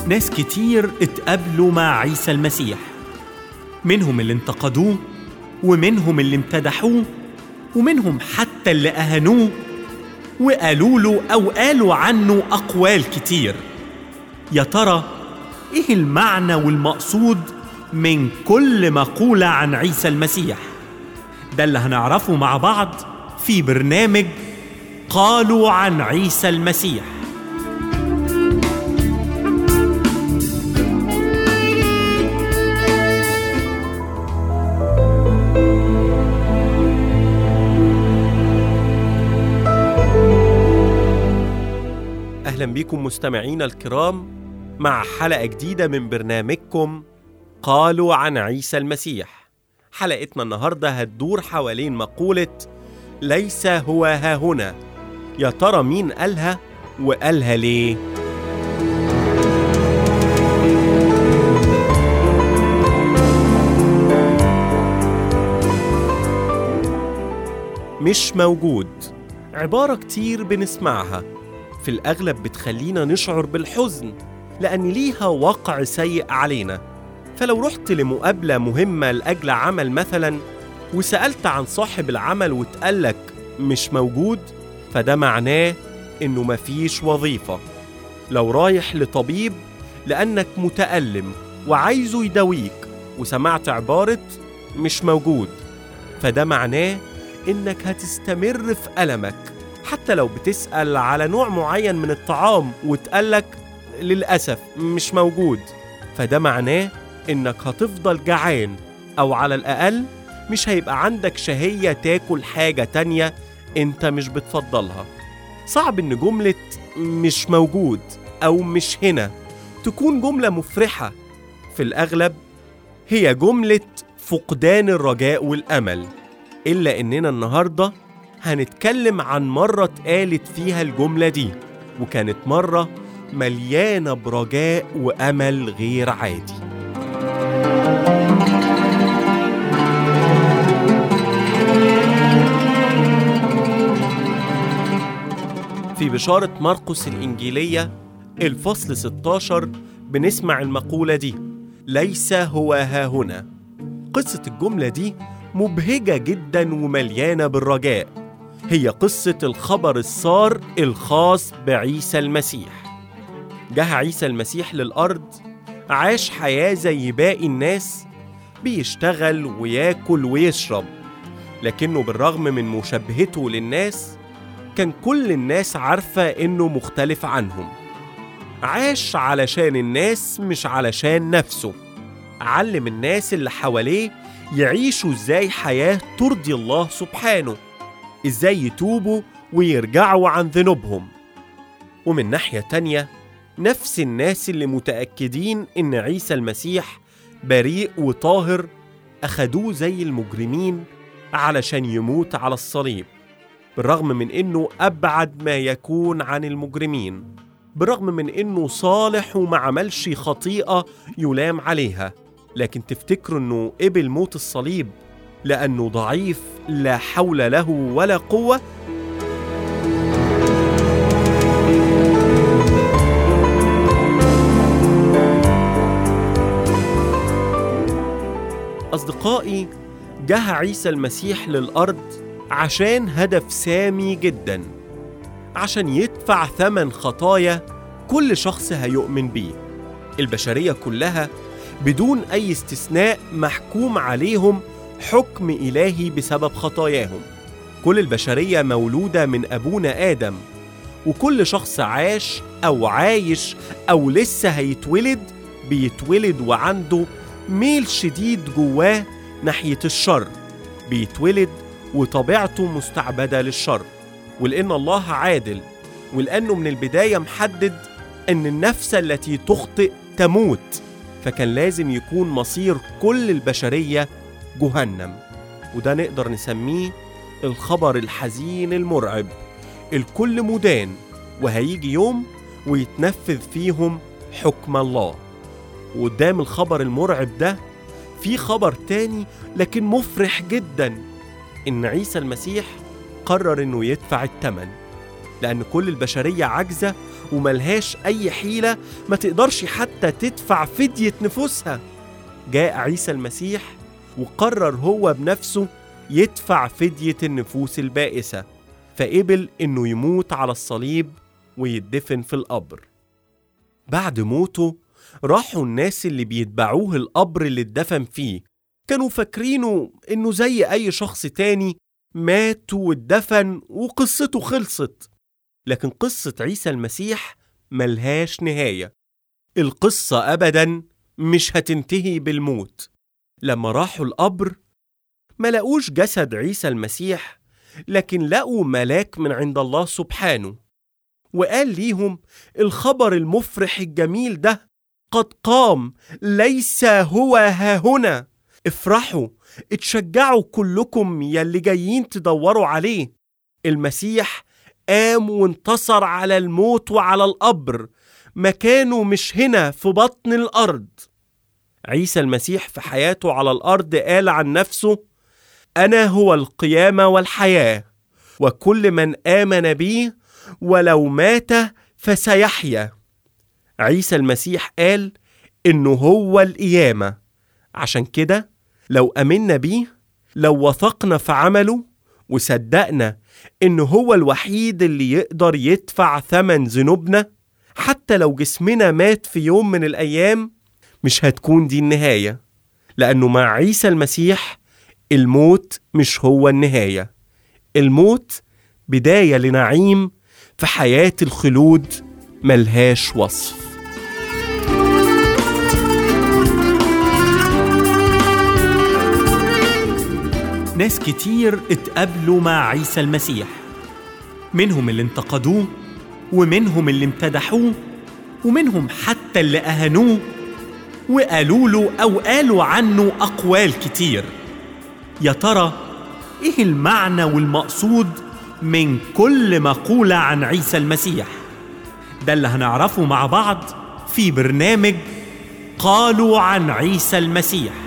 ناس كتير اتقابلوا مع عيسى المسيح منهم اللي انتقدوه ومنهم اللي امتدحوه ومنهم حتى اللي أهانوه وقالوا له أو قالوا عنه أقوال كتير يا ترى إيه المعنى والمقصود من كل مقولة عن عيسى المسيح ده اللي هنعرفه مع بعض في برنامج قالوا عن عيسى المسيح أهلا بكم مستمعينا الكرام مع حلقة جديدة من برنامجكم قالوا عن عيسى المسيح حلقتنا النهاردة هتدور حوالين مقولة ليس هو ها هنا يا ترى مين قالها وقالها ليه؟ مش موجود عبارة كتير بنسمعها في الأغلب بتخلينا نشعر بالحزن لأن ليها وقع سيء علينا فلو رحت لمقابلة مهمة لأجل عمل مثلا وسألت عن صاحب العمل واتقالك مش موجود فده معناه إنه مفيش وظيفة لو رايح لطبيب لأنك متألم وعايزه يداويك وسمعت عبارة مش موجود فده معناه إنك هتستمر في ألمك حتى لو بتسأل على نوع معين من الطعام وتقالك للأسف مش موجود فده معناه إنك هتفضل جعان أو على الأقل مش هيبقى عندك شهية تاكل حاجة تانية أنت مش بتفضلها صعب إن جملة مش موجود أو مش هنا تكون جملة مفرحة في الأغلب هي جملة فقدان الرجاء والأمل إلا إننا النهارده هنتكلم عن مرة اتقالت فيها الجملة دي وكانت مرة مليانة برجاء وأمل غير عادي في بشارة مرقس الإنجيلية الفصل 16 بنسمع المقولة دي ليس هو ها هنا قصة الجملة دي مبهجة جدا ومليانة بالرجاء هي قصة الخبر السار الخاص بعيسى المسيح جه عيسى المسيح للأرض عاش حياة زي باقي الناس بيشتغل وياكل ويشرب لكنه بالرغم من مشابهته للناس كان كل الناس عارفة إنه مختلف عنهم عاش علشان الناس مش علشان نفسه علم الناس اللي حواليه يعيشوا ازاي حياة ترضي الله سبحانه ازاي يتوبوا ويرجعوا عن ذنوبهم ومن ناحية تانية نفس الناس اللي متأكدين إن عيسى المسيح بريء وطاهر أخدوه زي المجرمين علشان يموت على الصليب بالرغم من إنه أبعد ما يكون عن المجرمين بالرغم من إنه صالح وما عملش خطيئة يلام عليها لكن تفتكروا إنه قبل موت الصليب لأنه ضعيف لا حول له ولا قوة أصدقائي جه عيسى المسيح للأرض عشان هدف سامي جدا عشان يدفع ثمن خطايا كل شخص هيؤمن بيه البشرية كلها بدون أي استثناء محكوم عليهم حكم إلهي بسبب خطاياهم كل البشرية مولودة من أبونا آدم وكل شخص عاش أو عايش أو لسه هيتولد بيتولد وعنده ميل شديد جواه ناحية الشر بيتولد وطبيعته مستعبدة للشر ولأن الله عادل ولأنه من البداية محدد أن النفس التي تخطئ تموت فكان لازم يكون مصير كل البشرية جهنم وده نقدر نسميه الخبر الحزين المرعب الكل مدان وهيجي يوم ويتنفذ فيهم حكم الله وقدام الخبر المرعب ده في خبر تاني لكن مفرح جدا إن عيسى المسيح قرر إنه يدفع الثمن لأن كل البشرية عاجزة وملهاش أي حيلة ما تقدرش حتى تدفع فدية نفوسها جاء عيسى المسيح وقرر هو بنفسه يدفع فدية النفوس البائسة فقبل إنه يموت على الصليب ويدفن في القبر بعد موته راحوا الناس اللي بيتبعوه القبر اللي اتدفن فيه كانوا فاكرينه إنه زي أي شخص تاني مات واتدفن وقصته خلصت لكن قصة عيسى المسيح ملهاش نهاية القصة أبدا مش هتنتهي بالموت لما راحوا القبر ما لقوش جسد عيسى المسيح لكن لقوا ملاك من عند الله سبحانه وقال ليهم الخبر المفرح الجميل ده قد قام ليس هو ها هنا افرحوا اتشجعوا كلكم يلي جايين تدوروا عليه المسيح قام وانتصر على الموت وعلى القبر مكانه مش هنا في بطن الارض عيسى المسيح في حياته على الارض قال عن نفسه انا هو القيامه والحياه وكل من امن بي ولو مات فسيحيا عيسى المسيح قال انه هو القيامه عشان كده لو امنا بيه لو وثقنا في عمله وصدقنا انه هو الوحيد اللي يقدر يدفع ثمن ذنوبنا حتى لو جسمنا مات في يوم من الايام مش هتكون دي النهايه لانه مع عيسى المسيح الموت مش هو النهايه الموت بدايه لنعيم في حياه الخلود ملهاش وصف ناس كتير اتقابلوا مع عيسى المسيح منهم اللي انتقدوه ومنهم اللي امتدحوه ومنهم حتى اللي أهانوه وقالوا له أو قالوا عنه أقوال كتير يا ترى إيه المعنى والمقصود من كل مقولة عن عيسى المسيح ده اللي هنعرفه مع بعض في برنامج قالوا عن عيسى المسيح